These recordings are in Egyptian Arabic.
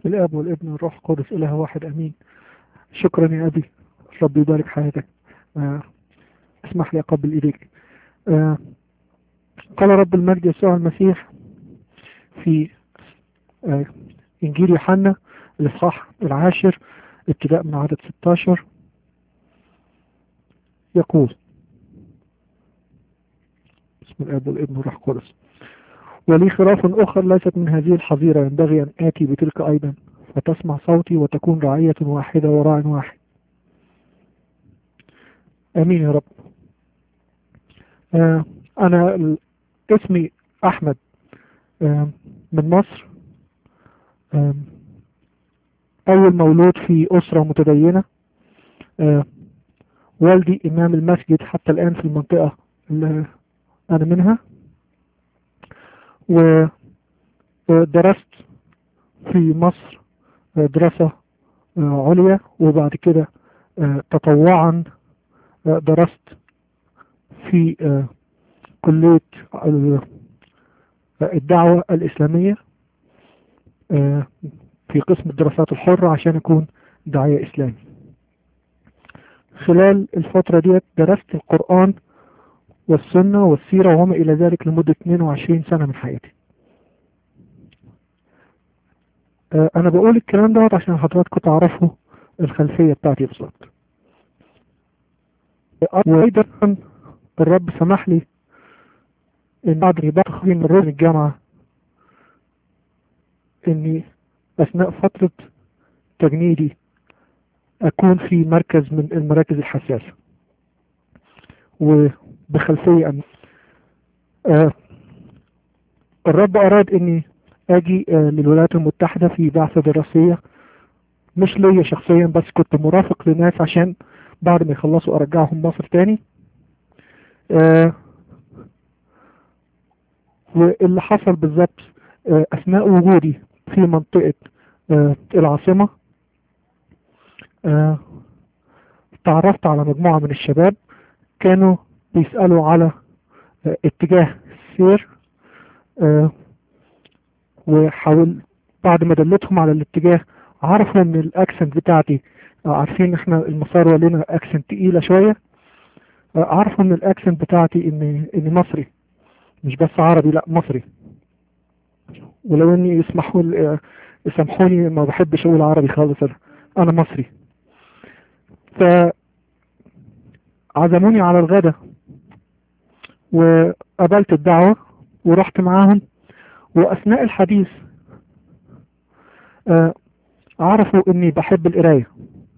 الاب والابن والروح القدس اله واحد امين شكرا يا ابي ربي يبارك حياتك آه، اسمح لي اقبل ايديك آه، قال رب المجد يسوع المسيح في آه، انجيل يوحنا الاصحاح العاشر ابتداء من عدد 16 يقول بسم الاب والابن والروح القدس ولي خراف اخر ليست من هذه الحظيره ينبغي ان اتي بتلك ايضا فتسمع صوتي وتكون رعيه واحده وراع واحد امين يا رب آه انا ال- اسمي احمد آه من مصر آه اول مولود في اسره متدينه آه والدي امام المسجد حتى الان في المنطقه اللي انا منها ودرست في مصر آه، دراسة آه، عليا وبعد كده آه، تطوعا آه، درست في آه، كلية ال- الدعوة الإسلامية آه، في قسم الدراسات الحرة عشان أكون داعية إسلامي خلال الفترة دي درست القرآن والسنة والسيرة وما إلى ذلك لمدة 22 سنة من حياتي آه، أنا بقول الكلام دوت عشان حضراتكم تعرفوا الخلفية بتاعتي بالظبط وأيضا الرب سمح لي إن بعد ما بخرج من ركن الجامعة إني أثناء فترة تجنيدي أكون في مركز من المراكز الحساسة وبخلفية أن آه الرب أراد إني أجي آه للولايات المتحدة في بعثة دراسية مش ليا شخصيا بس كنت مرافق لناس عشان بعد ما يخلصوا أرجعهم مصر تاني آه واللي حصل بالظبط آه أثناء وجودي في منطقة آه العاصمة آه تعرفت على مجموعة من الشباب كانوا بيسألوا على آه اتجاه السير آه وحاول بعد ما دلتهم على الاتجاه عرفوا ان الاكسنت بتاعتي آه عارفين احنا المسار لنا اكسنت تقيلة شوية آه عرفوا ان الاكسنت بتاعتي ان اني مصري مش بس عربي لا مصري ولو اني يسمحوا لي- آه، يسامحوني ما بحبش اقول عربي خالص انا انا مصري ف عزموني على الغدا وقبلت الدعوة ورحت معاهم وأثناء الحديث آه، عرفوا إني بحب القراية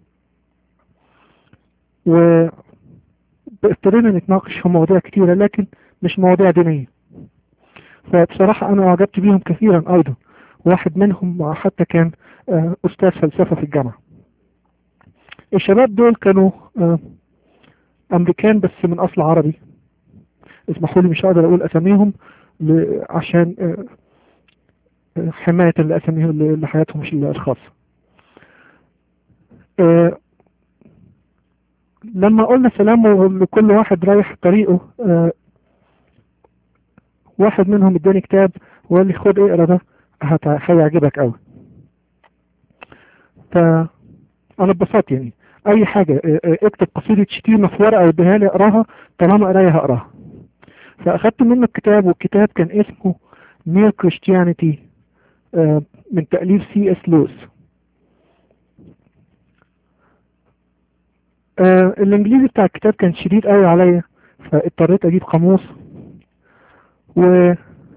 وابتدينا نتناقش في مواضيع كتيرة لكن مش مواضيع دينية فبصراحة أنا أعجبت بيهم كثيرا أيضا واحد منهم حتى كان آه، أستاذ فلسفة في الجامعة الشباب دول كانوا آه، أمريكان بس من أصل عربي اسمحوا لي مش هقدر أقول أساميهم ل- عشان آه، آه، حماية لأساميهم ل- لحياتهم مش الخاصة آه، لما قلنا سلام لكل واحد رايح طريقه آه، واحد منهم اداني كتاب وقال لي خد اقرا ده هت- هيعجبك قوي فأنا اتبسطت يعني أي حاجة آه، آه، اكتب قصيدة شتيمة في ورقة واديها لي اقراها طالما قراية هقراها فأخدت منه الكتاب والكتاب كان اسمه مير كريستيانيتي من تأليف سي اس لويس آه، الانجليزي بتاع الكتاب كان شديد قوي عليا فاضطريت اجيب قاموس و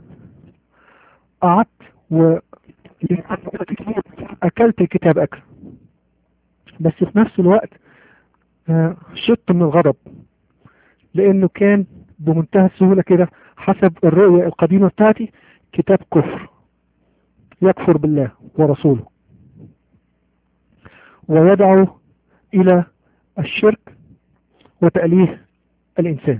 قعدت و اكلت الكتاب اكل بس في نفس الوقت آه، شطت من الغضب لانه كان بمنتهى السهولة كده حسب الرؤية القديمة بتاعتي كتاب كفر يكفر بالله ورسوله ويدعو الى الشرك وتأليه الإنسان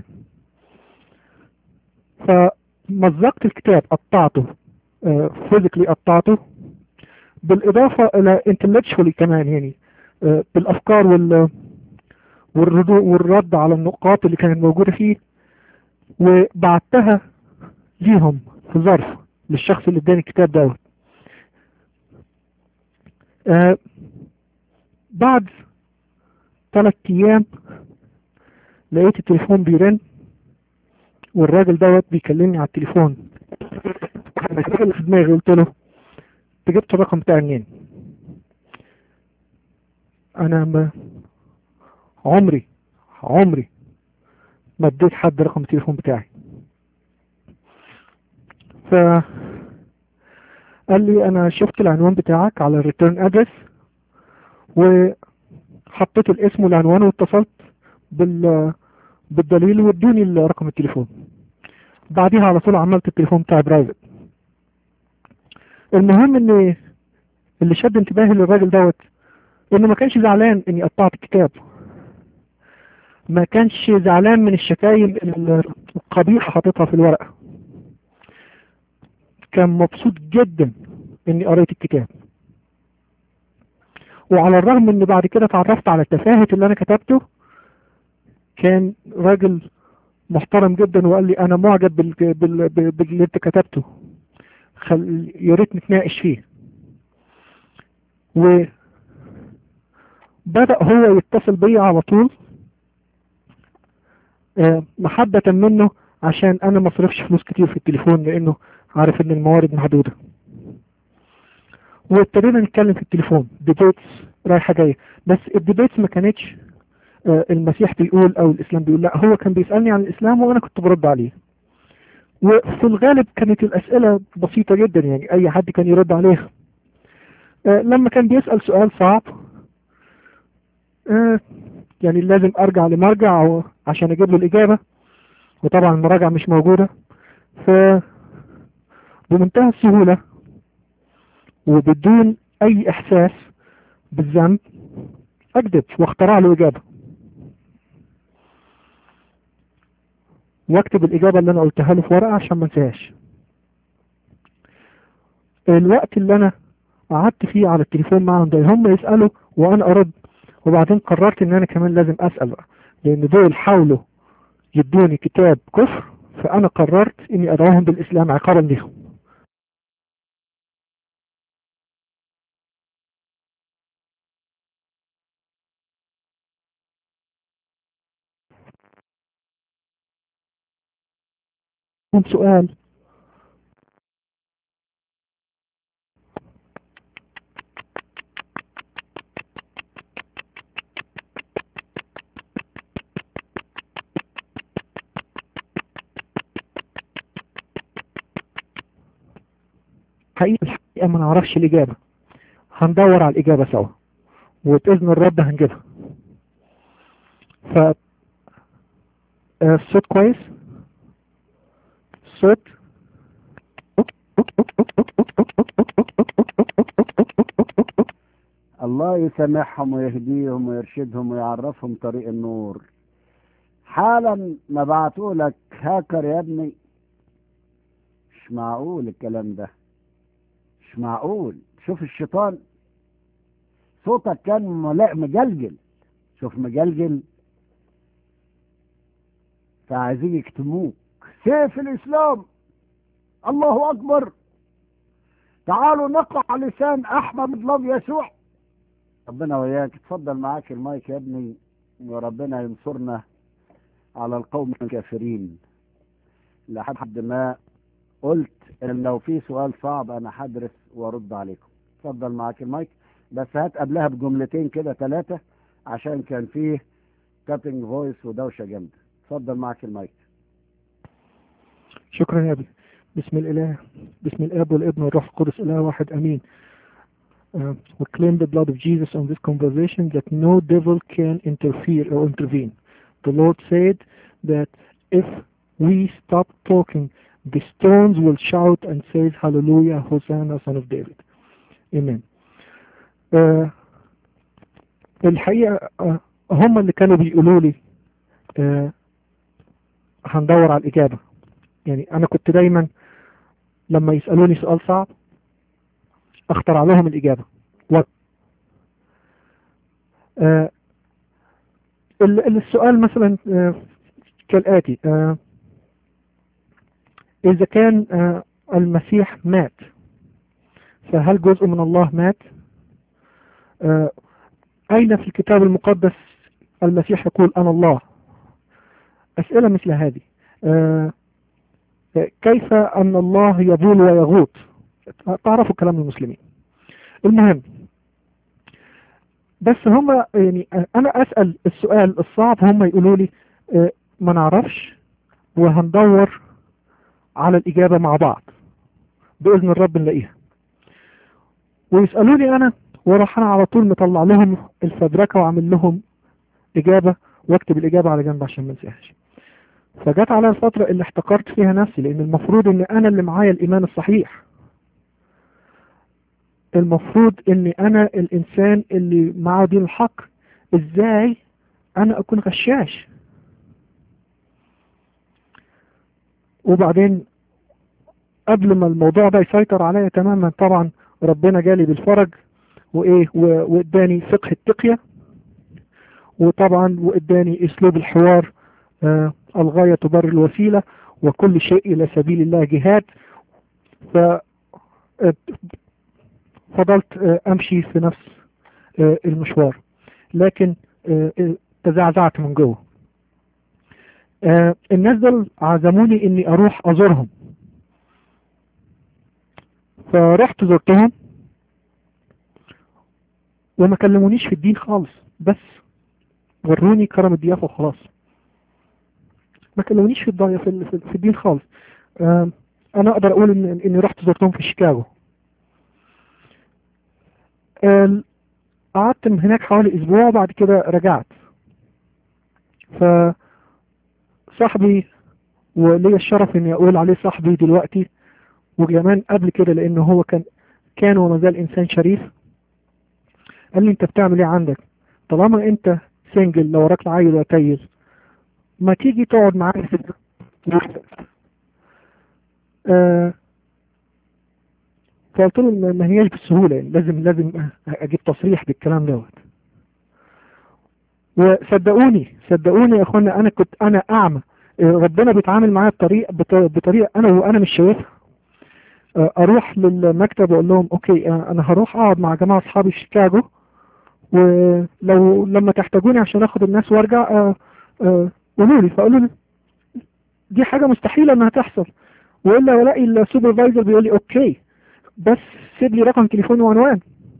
فمزقت الكتاب قطعته فيزيكلي قطعته بالإضافة إلى intellectually كمان يعني آه، بالأفكار وال والردو والرد على النقاط اللي كانت موجودة فيه وبعتها ليهم في ظرف للشخص اللي اداني الكتاب دوت آه بعد ثلاث ايام لقيت التليفون بيرن والراجل دوت بيكلمني على التليفون انا في دماغي قلت له انت جبت الرقم بتاعي منين انا ما عمري عمري ما اديت حد رقم التليفون بتاعي ف قال لي انا شفت العنوان بتاعك على الريتيرن ادرس وحطيت الاسم والعنوان واتصلت بال بالدليل وادوني رقم التليفون بعديها على طول عملت التليفون بتاعي برايفت المهم ان اللي شد انتباهي للراجل دوت انه ما كانش زعلان اني قطعت الكتاب ما كانش زعلان من الشتايم القبيحة حاططها في الورقة كان مبسوط جدا اني قريت الكتاب وعلى الرغم ان بعد كده اتعرفت على التفاهة اللي انا كتبته كان راجل محترم جدا وقال لي انا معجب بال... بال... باللي انت كتبته خل... يا ريت نتناقش فيه وبدأ هو يتصل بيا على طول محبة منه عشان انا ما اصرفش فلوس كتير في التليفون لانه عارف ان الموارد محدودة وابتدينا نتكلم في التليفون ديبيتس رايحة جاية بس الديبيتس ما كانتش المسيح بيقول او الاسلام بيقول لا هو كان بيسألني عن الاسلام وانا كنت برد عليه وفي الغالب كانت الاسئلة بسيطة جدا يعني اي حد كان يرد عليها لما كان بيسأل سؤال صعب يعني لازم ارجع لمرجع عشان اجيب له الاجابة وطبعا المراجعة مش موجودة ف بمنتهى السهولة وبدون اي احساس بالذنب اكذب واخترع له اجابة واكتب الاجابة اللي انا قلتها له في ورقة عشان ما انساهاش الوقت اللي انا قعدت فيه على التليفون معهم ده هم يسألوا وانا ارد وبعدين قررت ان انا كمان لازم اسأل بقى لان دول حاولوا يدوني كتاب كفر فانا قررت اني ادعوهم بالاسلام عقابا ليهم سؤال حقيقة الحقيقة ما نعرفش الإجابة هندور على الإجابة سوا وبإذن الرب هنجيبها ف الصوت كويس الصوت الله يسامحهم ويهديهم ويرشدهم ويعرفهم طريق النور حالا ما بعتوا لك هاكر يا ابني مش معقول الكلام ده مش معقول شوف الشيطان صوتك كان مجلجل شوف مجلجل فعايزين يكتموك سيف الاسلام الله اكبر تعالوا نقع لسان احمد لف يسوع ربنا وياك اتفضل معاك المايك يا ابني وربنا ينصرنا على القوم الكافرين لحد ما قلت ان لو في سؤال صعب انا هدرس وارد عليكم اتفضل معاك المايك بس هات قبلها بجملتين كده ثلاثة عشان كان فيه كاتنج فويس ودوشة جامدة اتفضل معاك المايك شكرا يا ابي بسم الاله بسم الاب والابن والروح القدس اله واحد امين Uh, we claim the blood of Jesus on this conversation that no devil can interfere or intervene. The Lord said that if we stop talking, the stones will shout and say, Hallelujah, Hosanna, son of David. Amen. Uh, الحقيقة uh, هم اللي كانوا بيقولوا لي uh, هندور على الإجابة يعني أنا كنت دايما لما يسألوني سؤال صعب اخترع لهم الإجابة و... آه السؤال مثلا آه كالآتي آه إذا كان آه المسيح مات فهل جزء من الله مات آه، أين في الكتاب المقدس المسيح يقول أنا الله أسئلة مثل هذه آه، كيف أن الله يبول ويغوط تعرفوا كلام المسلمين المهم بس هم يعني أنا أسأل السؤال الصعب هم يقولوا لي آه، ما نعرفش وهندور على الإجابة مع بعض بإذن الرب نلاقيها ويسألوني أنا وراح أنا على طول مطلع لهم الفبركة وعامل لهم إجابة واكتب الإجابة على جنب عشان ما انساهاش فجت على الفترة اللي احتقرت فيها نفسي لأن المفروض إن أنا اللي معايا الإيمان الصحيح المفروض إن أنا الإنسان اللي معاه دين الحق إزاي أنا أكون غشاش وبعدين قبل ما الموضوع ده يسيطر عليا تماما طبعا ربنا جالي بالفرج وايه و- واداني فقه التقية وطبعا واداني اسلوب الحوار آه الغاية تبرر الوسيلة وكل شيء الى سبيل الله جهاد ف آه، فضلت آه، امشي في نفس آه، المشوار لكن آه، آه، تزعزعت من جوه آه، الناس دول عزموني اني اروح ازورهم فرحت زرتهم وما كلمونيش في الدين خالص بس وروني كرم الضيافة وخلاص ما كلمونيش في الضيافة في, ال- في, في الدين خالص آم، انا اقدر اقول ان اني رحت زرتهم في شيكاغو آم، قعدت من هناك حوالي اسبوع بعد كده رجعت فصاحبي وليا الشرف اني اقول عليه صاحبي دلوقتي وكمان قبل كده لانه هو كان كان وما زال انسان شريف قال لي انت بتعمل ايه عندك طالما انت سنجل لو وراك عيل وتيل ما تيجي تقعد معايا في البيت. آه فقلت له ما- ما هياش بالسهولة يعني لازم لازم اجيب تصريح بالكلام دوت وصدقوني صدقوني يا اخوانا انا كنت انا اعمى آه، ربنا بيتعامل معايا بطريقه بط- بطريقه انا وانا مش شايفها آه، اروح للمكتب واقول لهم اوكي آه، انا هروح اقعد مع جماعه اصحابي في شيكاغو ولو لما تحتاجوني عشان اخد الناس وارجع آه، آه، قولوا لي فقالوا لي دي حاجه مستحيله انها تحصل والا الاقي السوبرفايزر بيقول لي اوكي بس سيب لي رقم تليفون وعنوان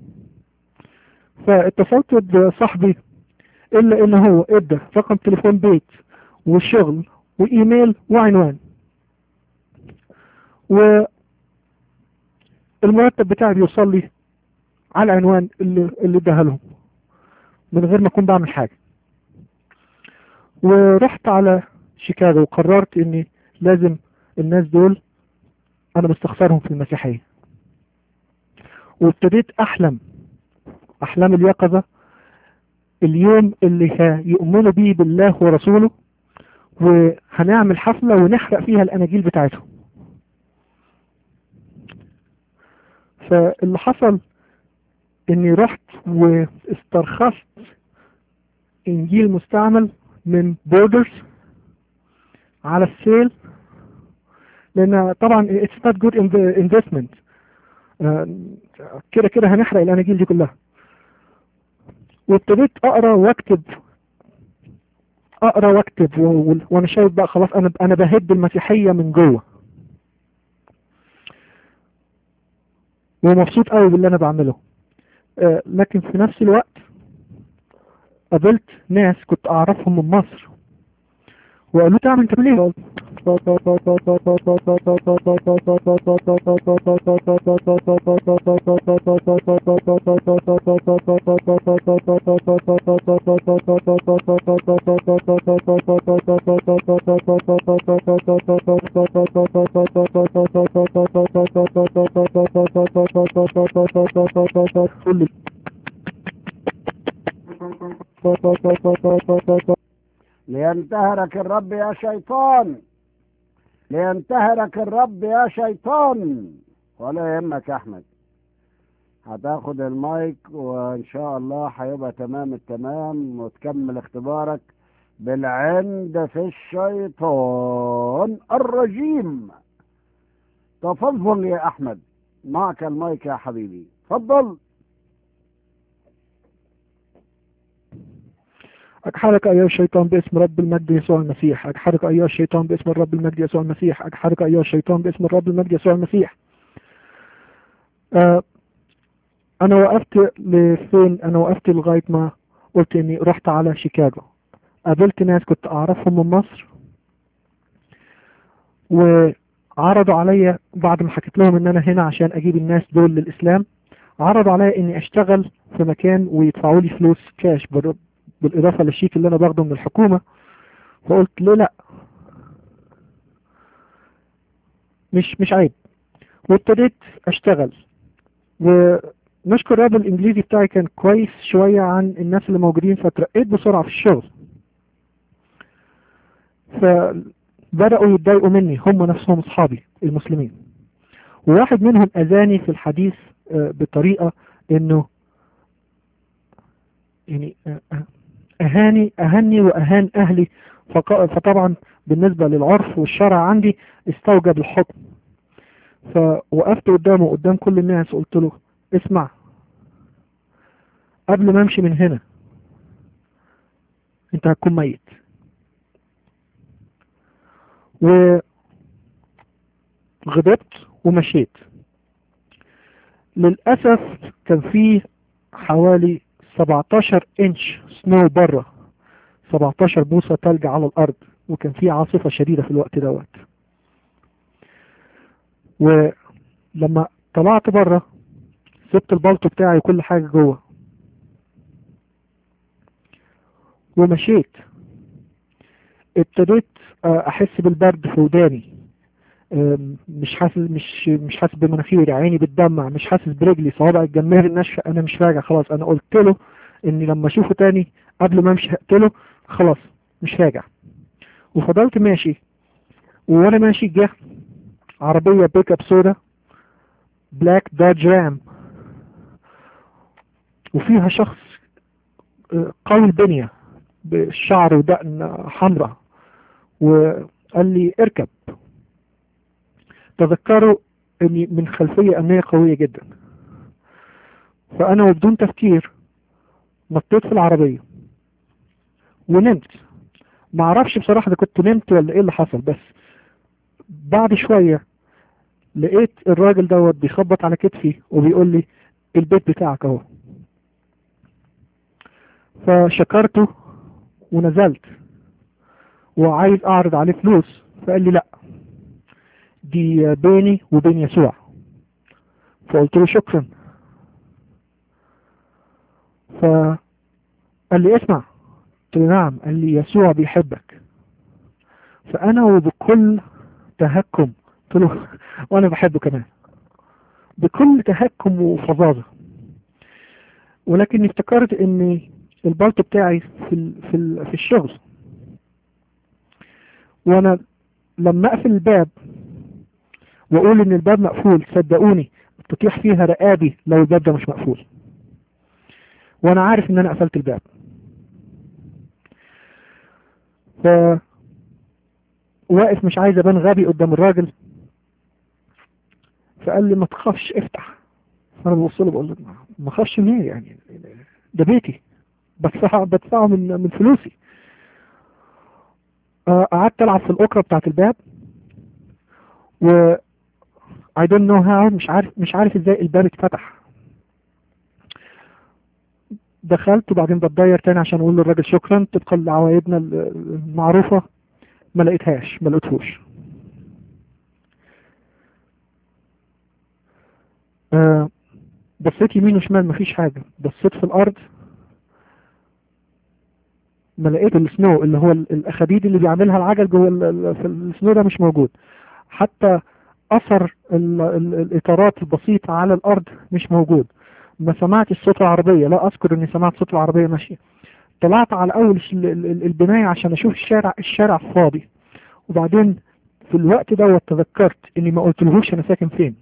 فاتصلت بصاحبي الا ان هو ادى رقم تليفون بيت وشغل وايميل وعنوان والمرتب بتاعي بيوصل لي على العنوان اللي اللي اداها لهم من غير ما اكون بعمل حاجه ورحت على شيكاغو وقررت اني لازم الناس دول انا مستخسرهم في المسيحيه وابتديت احلم احلام اليقظه اليوم اللي هيؤمنوا بيه بالله ورسوله وهنعمل حفلة ونحرق فيها الأناجيل بتاعتهم فاللي حصل اني رحت واسترخصت انجيل مستعمل من بوردرز على السيل لان طبعا it's not good investment آه، كده كده هنحرق الاناجيل دي كلها وابتديت اقرا واكتب اقرا واكتب و- و- وانا شايف بقى خلاص انا انا بهد المسيحيه من جوه ومبسوط قوي باللي انا بعمله آه، لكن في نفس الوقت قابلت ناس كنت اعرفهم من مصر وقالوا تعمل انت ليه قول لي لينتهرك الرب يا شيطان لينتهرك الرب يا شيطان ولا يهمك يا احمد هتاخد المايك وان شاء الله هيبقى تمام التمام وتكمل اختبارك بالعند في الشيطان الرجيم تفضل يا احمد معك المايك يا حبيبي تفضل أجحدك أيها الشيطان باسم رب المجد يسوع المسيح أجحدك أيها الشيطان باسم الرب المجد يسوع المسيح أجحدك أيها الشيطان باسم الرب المجد يسوع المسيح آه أنا وقفت لفين أنا وقفت لغاية ما قلت إني رحت على شيكاغو قابلت ناس كنت أعرفهم من مصر وعرضوا عليا بعد ما حكيت لهم إن أنا هنا عشان أجيب الناس دول للإسلام عرضوا عليا إني أشتغل في مكان ويدفعوا لي فلوس كاش بر- بالإضافة للشيك اللي أنا باخده من الحكومة فقلت ليه لأ مش مش عيب وابتديت أشتغل ونشكر رب الإنجليزي بتاعي كان كويس شوية عن الناس اللي موجودين فترقيت بسرعة في الشغل فبدأوا يتضايقوا مني هم نفسهم أصحابي المسلمين وواحد منهم أذاني في الحديث آه، بطريقة إنه يعني آه، آه، أهاني أهني وأهان أهلي فق- فطبعا بالنسبة للعرف والشرع عندي استوجب الحكم فوقفت قدامه قدام كل الناس قلت له اسمع قبل ما امشي من هنا انت هتكون ميت وغضبت ومشيت للأسف كان فيه حوالي 17 انش سنو بره 17 بوصة تلج على الأرض وكان فيه عاصفة شديدة في الوقت دوت ولما طلعت بره سبت البلطو بتاعي وكل حاجة جوه ومشيت ابتديت آه، احس بالبرد في وداني آم، مش حاسس مش مش حاسس بمناخيري عيني بتدمع مش حاسس برجلي صوابع الجماهير الناشفه انا مش راجع خلاص انا قلت له اني لما اشوفه تاني قبل ما امشي هقتله خلاص مش راجع وفضلت ماشي وانا ماشي جه عربيه بيك اب سودا بلاك داج رام وفيها شخص آه، قوي البنية بالشعر ودقن حمراء وقال لي اركب تذكروا اني من خلفية امنية قوية جدا فانا وبدون تفكير نطيت في العربية ونمت ما اعرفش بصراحة اذا كنت نمت ولا ايه اللي حصل بس بعد شوية لقيت الراجل دوت بيخبط على كتفي وبيقول لي البيت بتاعك اهو فشكرته ونزلت وعايز اعرض عليه فلوس فقال لي لا دي بيني وبين يسوع فقلت له شكرا فقال لي اسمع قلت له نعم قال لي يسوع بيحبك فانا وبكل تهكم قلت له وانا بحبه كمان بكل تهكم وفظاظه ولكني افتكرت ان البلطو بتاعي في ال في ال في الشغل وانا لما اقفل الباب واقول ان الباب مقفول صدقوني تطيح فيها رقابي لو الباب ده مش مقفول وانا عارف ان انا قفلت الباب ف واقف مش عايز ابان غبي قدام الراجل فقال لي ما تخافش افتح فانا ببص له بقول له ما اخافش منين يعني ده بيتي بدفع بدفعه من من فلوسي آه، قعدت العب في الاوكرا بتاعت الباب و I don't know how مش عارف مش عارف ازاي الباب اتفتح دخلت وبعدين بتضير تاني عشان اقول للراجل شكرا طبقا لعوايدنا المعروفة ما لقيتهاش ما لقيتهوش آه، بصيت يمين وشمال مفيش حاجة بصيت في الارض ما لقيت السنو اللي هو ال- الاخاديد اللي بيعملها العجل جوه ال- ال- في السنو ده مش موجود حتى اثر ال- ال- الاطارات البسيطة على الارض مش موجود ما سمعتش صوت العربية لا اذكر اني سمعت صوت العربية ماشية طلعت على اول الش- ال- ال- البناية عشان اشوف الشارع الشارع فاضي وبعدين في الوقت دوت تذكرت اني ما قلتلهوش انا ساكن فين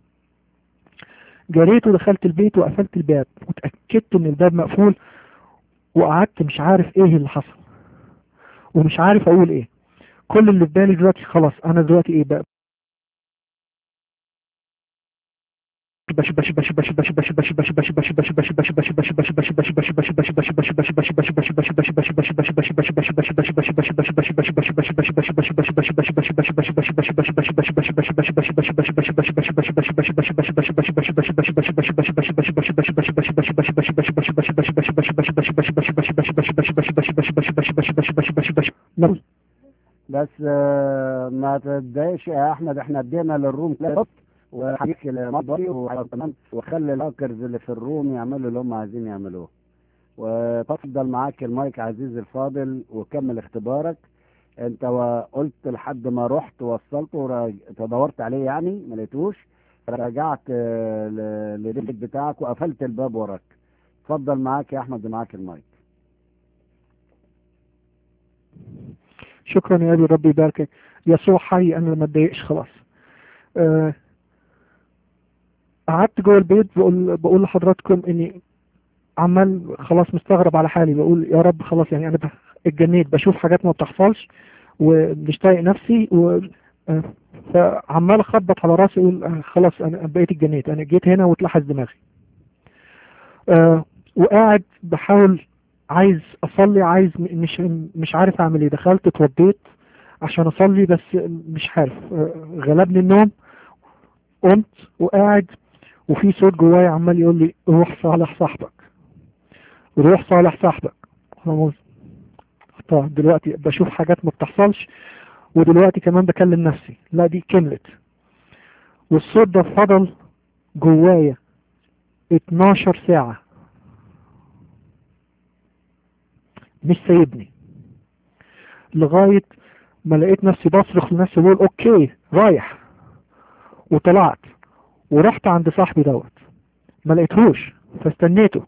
جريت ودخلت البيت وقفلت الباب وتأكدت ان الباب مقفول وقعدت مش عارف ايه اللي حصل ومش عارف اقول ايه كل اللي في بالي دلوقتي خلاص انا دلوقتي ايه بقى بس آه، ما تتضايقش يا احمد احنا ادينا للروم كلاب وحديث المضري وكمان وخلي الهاكرز اللي في الروم يعملوا اللي هم عايزين يعملوه وتفضل معاك المايك عزيزي الفاضل وكمل اختبارك انت و- قلت لحد ما رحت وصلته وراج- تدورت عليه يعني ما لقيتوش رجعت آه، ل- للبيت بتاعك وقفلت الباب وراك اتفضل معاك يا احمد معاك المايك شكرا يا ابي ربي يباركك يسوع حي انا ما اتضايقش خلاص آه، قعدت جوه البيت بقول بقول لحضراتكم اني عمال خلاص مستغرب على حالي بقول يا رب خلاص يعني انا بح- اتجنيت بشوف حاجات ما بتحصلش ومش طايق نفسي و آه، فعمال اخبط على راسي اقول آه، خلاص انا بقيت اتجنيت انا جيت هنا واتلحس دماغي آه، وقاعد بحاول عايز اصلي عايز م- مش مش عارف اعمل ايه دخلت اتوضيت عشان اصلي بس مش عارف آه، غلبني النوم قمت وقاعد وفي صوت جوايا عمال يقول لي روح صالح صاحبك روح صالح صاحبك خلاص. طب دلوقتي بشوف حاجات ما بتحصلش ودلوقتي كمان بكلم نفسي لا دي كملت والصوت ده فضل جوايا 12 ساعة مش سايبني لغاية ما لقيت نفسي بصرخ لنفسي بقول اوكي رايح وطلعت ورحت عند صاحبي دوت ما لقيتهوش فاستنيته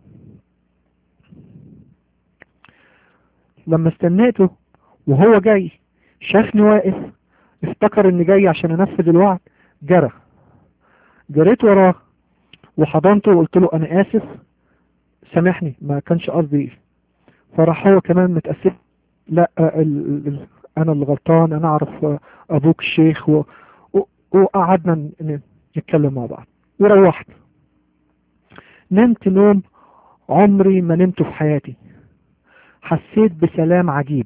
لما استنيته وهو جاي شافني واقف افتكر اني جاي عشان انفذ الوعد جرى جريت وراه وحضنته وقلت له انا اسف سامحني ما كانش قصدي فراح هو كمان متأسف لا ال ال انا اللي غلطان انا اعرف ابوك الشيخ و... و... وقعدنا ن- نتكلم مع بعض وروحت نمت نوم عمري ما نمت في حياتي حسيت بسلام عجيب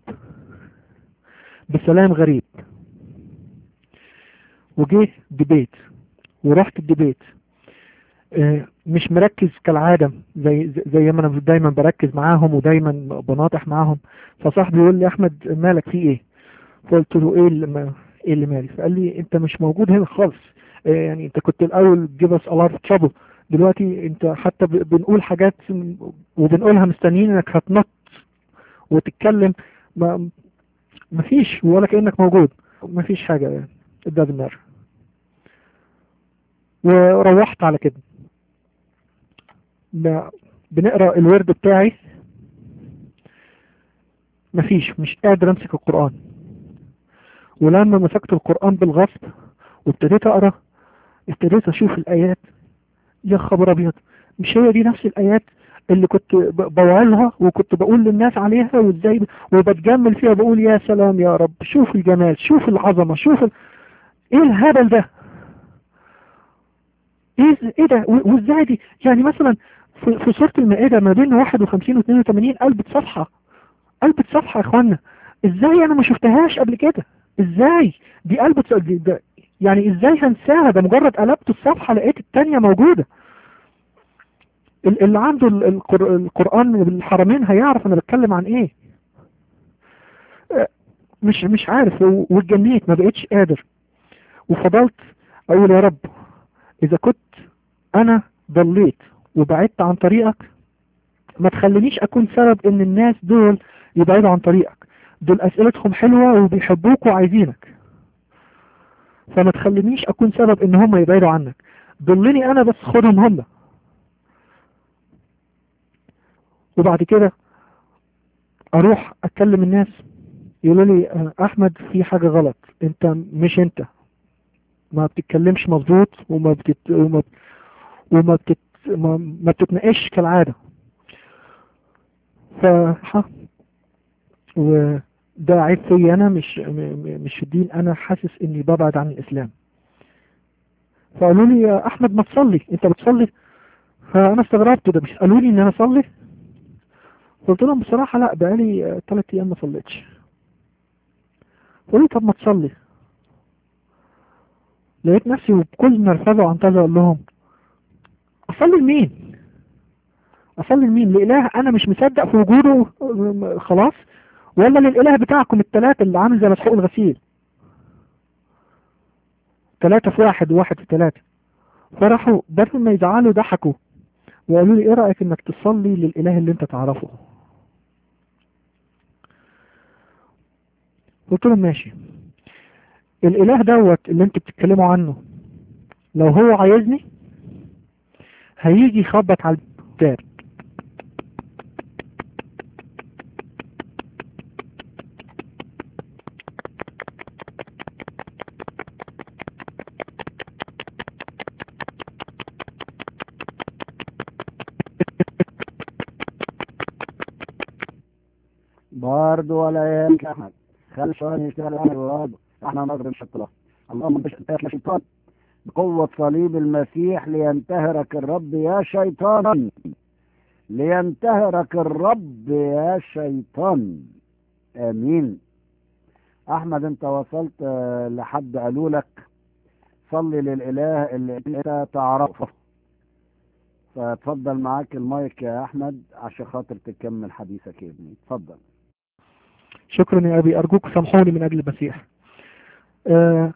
بسلام غريب وجه ديبيت ورحت الديبيت آه، مش مركز كالعادة زي زي ما انا دايما بركز معاهم ودايما بناطح معاهم فصاحبي يقول لي احمد مالك في ايه فقلت له ايه اللي ما ايه اللي مالي فقال لي انت مش موجود هنا خالص آه، يعني انت كنت الاول give us a lot of trouble دلوقتي انت حتى ب- بنقول حاجات وبنقولها مستنيين انك هتنط وتتكلم ما مفيش ولا كأنك موجود مفيش حاجة it doesn't matter وروحت على كده ب- بنقرا الورد بتاعي مفيش مش قادر امسك القرآن ولما مسكت القرآن بالغصب وابتديت اقرا ابتديت اشوف الايات يا خبر ابيض مش هي دي نفس الايات اللي كنت ب- بوعظها وكنت بقول للناس عليها وازاي ب- وبتجمل فيها بقول يا سلام يا رب شوف الجمال شوف العظمة شوف ال... ايه الهبل ده ايه ايه ده و- وازاي دي يعني مثلا في, في سورة المائدة ما بين 51 و 82 قلبت صفحة قلبت صفحة يا اخوانا ازاي انا ما شفتهاش قبل كده ازاي دي قلبت دي ده يعني ازاي هنساها ده مجرد قلبت الصفحة لقيت التانية موجودة ال- اللي عنده ال- القر- القرآن بالحرمين هيعرف انا بتكلم عن ايه آه، مش مش عارف و- واتجنيت ما بقتش قادر وفضلت اقول يا رب اذا كنت انا ضليت وبعدت عن طريقك ما تخلينيش اكون سبب ان الناس دول يبعدوا عن طريقك دول اسئلتهم حلوة وبيحبوك وعايزينك فما تخلينيش اكون سبب ان هم يبعدوا عنك ضلني انا بس خدهم هم وبعد كده اروح اتكلم الناس يقولوا لي آه، احمد في حاجة غلط انت مش انت ما بتتكلمش مظبوط وما بتت... وما, بت... وما بتت... ما, ما بتتناقش كالعادة ف ها. وده عيب فيا انا مش م... م- مش في الدين انا حاسس اني ببعد عن الاسلام فقالوا لي يا احمد ما تصلي انت بتصلي فانا استغربت ده بيسالوا لي ان انا اصلي قلت لهم بصراحه لا بقالي ثلاث ايام ما صليتش قالوا لي طب ما تصلي لقيت نفسي بكل نرفزه وعنتزه اقول لهم اصلي لمين اصلي لمين لاله انا مش مصدق في وجوده خلاص ولا للاله بتاعكم الثلاثه اللي عامل زي مسحوق الغسيل ثلاثة في واحد وواحد في ثلاثة فراحوا بدل ما يزعلوا ضحكوا وقالوا لي ايه رأيك انك تصلي للإله اللي انت تعرفه قلت لهم ماشي الإله دوت اللي انتوا بتتكلموا عنه لو هو عايزني هيجي يخبط على الباب برضه ولا يمكن احمد خلي الشيطان يشتغل على الواد احنا نضرب الشيطان اللهم انت شيطان شيطان بقوة صليب المسيح لينتهرك الرب يا شيطان لينتهرك الرب يا شيطان امين احمد انت وصلت آه، لحد قالوا لك صلي للاله اللي انت تعرفه فتفضل معاك المايك يا احمد عشان خاطر تكمل حديثك يا ابني اتفضل شكرا يا أبي أرجوك سامحوني من أجل المسيح آه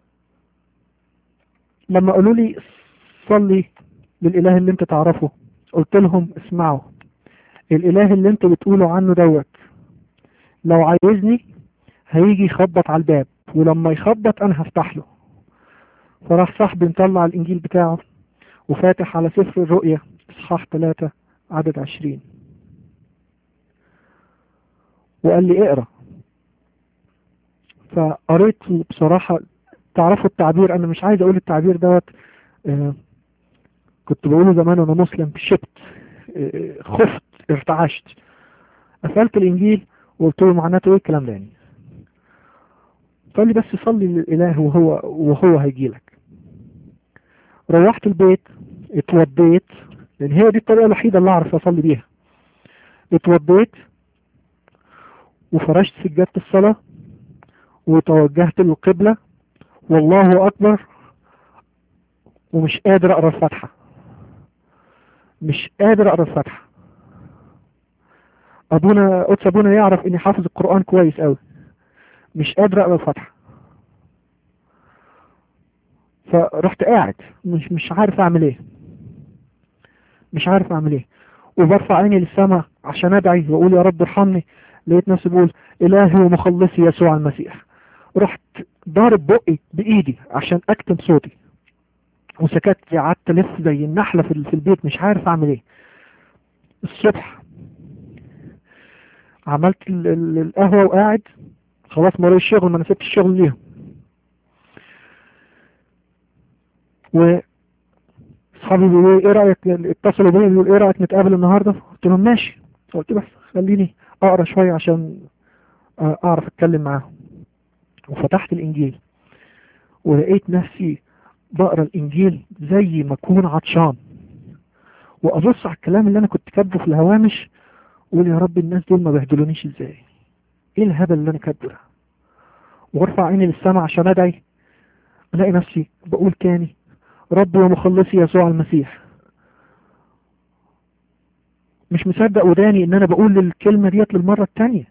لما قالوا لي صلي للإله اللي انت تعرفه قلت لهم اسمعوا الإله اللي انتوا بتقولوا عنه دوت لو عايزني هيجي يخبط على الباب ولما يخبط أنا هفتح له فراح صاحبي مطلع الإنجيل بتاعه وفاتح على سفر الرؤيا إصحاح 3 عدد 20 وقال لي اقرا فقريت بصراحة تعرفوا التعبير انا مش عايز اقول التعبير دوت آه كنت بقوله زمان وانا مسلم شبت آه خفت ارتعشت قفلت الانجيل وقلت له معناته ايه الكلام ده يعني قال لي بس صلي للاله وهو وهو هيجي لك روحت البيت اتوضيت لان هي دي الطريقه الوحيده اللي اعرف اصلي بيها اتوضيت وفرشت سجادة الصلاة وتوجهت للقبلة والله أكبر ومش قادر أقرأ الفاتحة مش قادر أقرأ الفاتحة أبونا قدس أبونا يعرف إني حافظ القرآن كويس أوي مش قادر أقرأ الفاتحة فرحت قاعد مش مش عارف أعمل إيه مش عارف أعمل إيه وبرفع عيني للسماء عشان أدعي وأقول يا رب ارحمني لقيت نفسي بقول إلهي ومخلصي يسوع المسيح رحت ضارب بقي بإيدي عشان أكتم صوتي وسكت قعدت ألف زي النحلة في في البيت مش عارف أعمل إيه الصبح عملت ال- ال- القهوة وقاعد خلاص مرة الشغل ما أنا سبت الشغل ليهم و اصحابي بيقولوا لي ايه رايك اتصلوا بيا بيقولوا ايه رايك نتقابل النهارده قلت لهم ماشي قلت بس خليني اقرا شويه عشان آه، اعرف اتكلم معاهم وفتحت الانجيل ولقيت نفسي بقرا الانجيل زي ما اكون عطشان وابص على الكلام اللي انا كنت كاتبه في الهوامش واقول يا رب الناس دول ما بهدلونيش ازاي ايه الهبل اللي انا كاتبه ده وارفع عيني للسماء عشان ادعي الاقي نفسي بقول تاني رب ومخلصي يسوع المسيح مش مصدق وداني ان انا بقول الكلمة ديت للمرة التانية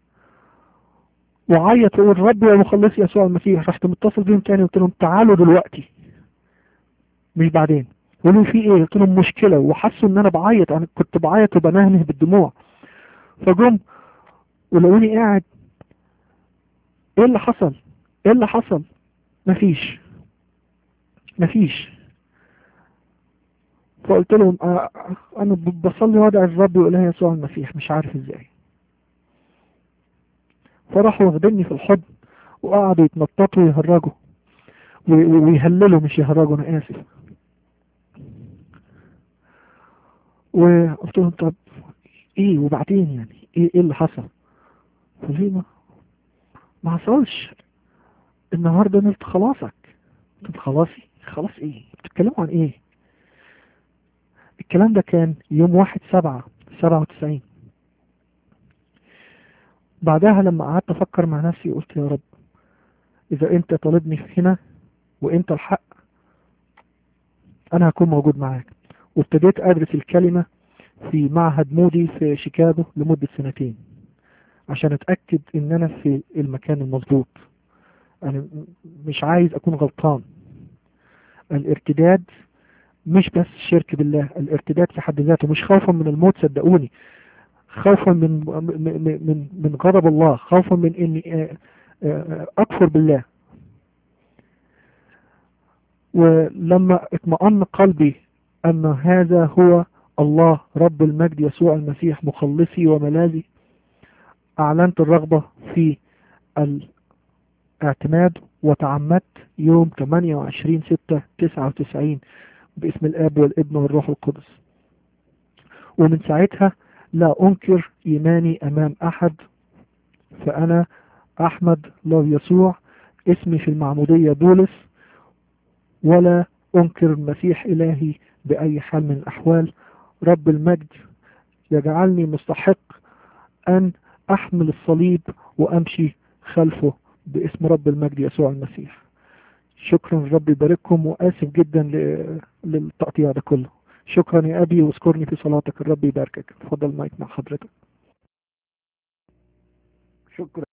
وعيط وقول ربي ومخلصي يسوع المسيح رحت متصل بيهم تاني قلت لهم تعالوا دلوقتي مش بعدين قالوا في ايه قلت لهم مشكلة وحسوا ان انا بعيط انا كنت بعيط وبنهنه بالدموع فجم ولقوني قاعد ايه اللي حصل ايه اللي حصل مفيش مفيش فقلت لهم آه، انا ب- بصلي وادعي الرب واله يسوع المسيح مش عارف ازاي فراحوا واخديني في الحضن وقعدوا يتنططوا ويهرجوا و- و- ويهللوا مش يهرجوا انا اسف وقلت لهم طب ايه وبعدين يعني ايه ايه اللي حصل فليه ما ما حصلش النهارده نلت خلاصك قلت خلاصي خلاص ايه بتتكلموا عن ايه الكلام ده كان يوم واحد سبعة سبعة وتسعين بعدها لما قعدت افكر مع نفسي قلت يا رب اذا انت طالبني هنا وانت الحق انا هكون موجود معاك وابتديت ادرس الكلمة في معهد مودي في شيكاغو لمدة سنتين عشان اتأكد ان انا في المكان المظبوط انا مش عايز اكون غلطان الارتداد مش بس شرك بالله الارتداد في حد ذاته مش خوفا من الموت صدقوني خوفا من من من, من غضب الله خوفا من اني اكفر بالله ولما اطمأن قلبي ان هذا هو الله رب المجد يسوع المسيح مخلصي وملاذي اعلنت الرغبة في الاعتماد وتعمدت يوم 28 6 99 باسم الاب والابن والروح القدس ومن ساعتها لا انكر ايماني امام احد فانا احمد لو يسوع اسمي في المعمودية بولس ولا انكر المسيح الهي باي حال من الاحوال رب المجد يجعلني مستحق ان احمل الصليب وامشي خلفه باسم رب المجد يسوع المسيح شكرا رب يبارككم واسف جدا للتقطيع ده كله شكرا يا ابي واذكرني في صلاتك الرب يباركك اتفضل مايك مع حضرتك شكرا